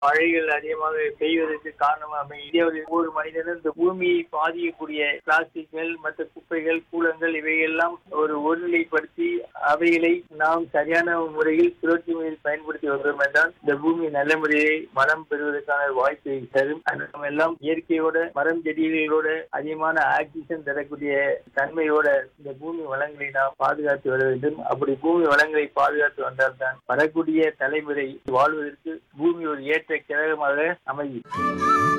மழைகள் அதிகமாக பெய்வதற்கு காரணமாக இந்தியாவில் ஒவ்வொரு மனிதனும் இந்த பூமியை பாதிக்கக்கூடிய பிளாஸ்டிக்கள் மற்ற குப்பைகள் கூலங்கள் இவையெல்லாம் ஒரு ஒருநிலைப்படுத்தி அவைகளை நாம் சரியான முறையில் சுழற்சி முறையில் பயன்படுத்தி வந்தோம் என்றால் இந்த பூமி நல்ல முறையை மனம் பெறுவதற்கான வாய்ப்பை தரும் நம்ம எல்லாம் இயற்கையோட மரம் செடிகளோட அதிகமான ஆக்சிஜன் தரக்கூடிய தன்மையோட இந்த பூமி வளங்களை நாம் பாதுகாத்து வர வேண்டும் அப்படி பூமி வளங்களை பாதுகாத்து வந்தால்தான் வரக்கூடிய தலைமுறை வாழ்வதற்கு பூமி ஒரு ஏற்ற கிரகமாக அமையும்